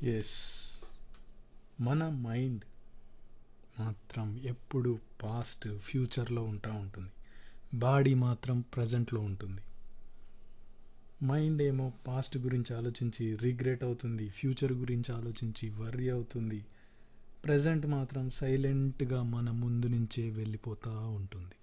yes మన mind మాత్రం ఎప్పుడు పాస్ట్ ఫ్యూచర్లో ఉంటా ఉంటుంది బాడీ మాత్రం ప్రజెంట్లో ఉంటుంది మైండ్ ఏమో పాస్ట్ గురించి ఆలోచించి రిగ్రెట్ అవుతుంది ఫ్యూచర్ గురించి ఆలోచించి వర్రీ అవుతుంది ప్రజెంట్ మాత్రం సైలెంట్గా మన ముందు నుంచే వెళ్ళిపోతూ ఉంటుంది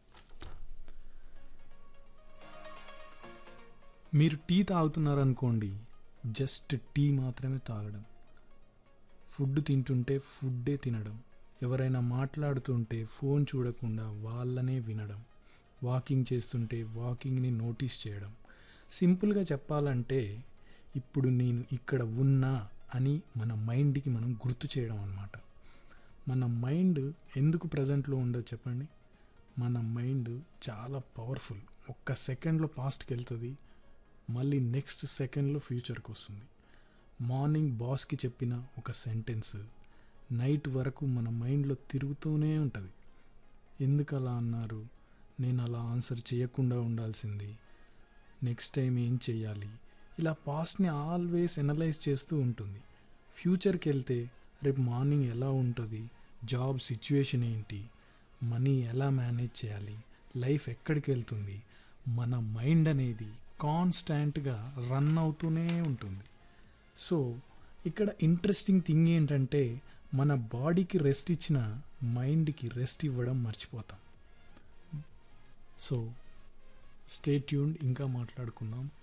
మీరు టీ తాగుతున్నారనుకోండి జస్ట్ టీ మాత్రమే తాగడం ఫుడ్ తింటుంటే ఫుడ్డే తినడం ఎవరైనా మాట్లాడుతుంటే ఫోన్ చూడకుండా వాళ్ళనే వినడం వాకింగ్ చేస్తుంటే వాకింగ్ని నోటీస్ చేయడం సింపుల్గా చెప్పాలంటే ఇప్పుడు నేను ఇక్కడ ఉన్నా అని మన మైండ్కి మనం గుర్తు చేయడం అనమాట మన మైండ్ ఎందుకు ప్రజెంట్లో ఉండదు చెప్పండి మన మైండ్ చాలా పవర్ఫుల్ ఒక్క సెకండ్లో పాస్ట్కి వెళ్తుంది మళ్ళీ నెక్స్ట్ సెకండ్లో ఫ్యూచర్కి వస్తుంది మార్నింగ్ బాస్కి చెప్పిన ఒక సెంటెన్స్ నైట్ వరకు మన మైండ్లో తిరుగుతూనే ఉంటుంది ఎందుకు అలా అన్నారు నేను అలా ఆన్సర్ చేయకుండా ఉండాల్సింది నెక్స్ట్ టైం ఏం చేయాలి ఇలా పాస్ట్ని ఆల్వేస్ ఎనలైజ్ చేస్తూ ఉంటుంది ఫ్యూచర్కి వెళ్తే రేపు మార్నింగ్ ఎలా ఉంటుంది జాబ్ సిచ్యువేషన్ ఏంటి మనీ ఎలా మేనేజ్ చేయాలి లైఫ్ ఎక్కడికి వెళ్తుంది మన మైండ్ అనేది కాన్స్టాంట్గా రన్ అవుతూనే ఉంటుంది సో ఇక్కడ ఇంట్రెస్టింగ్ థింగ్ ఏంటంటే మన బాడీకి రెస్ట్ ఇచ్చిన మైండ్కి రెస్ట్ ఇవ్వడం మర్చిపోతాం సో స్టే ట్యూన్డ్ ఇంకా మాట్లాడుకుందాం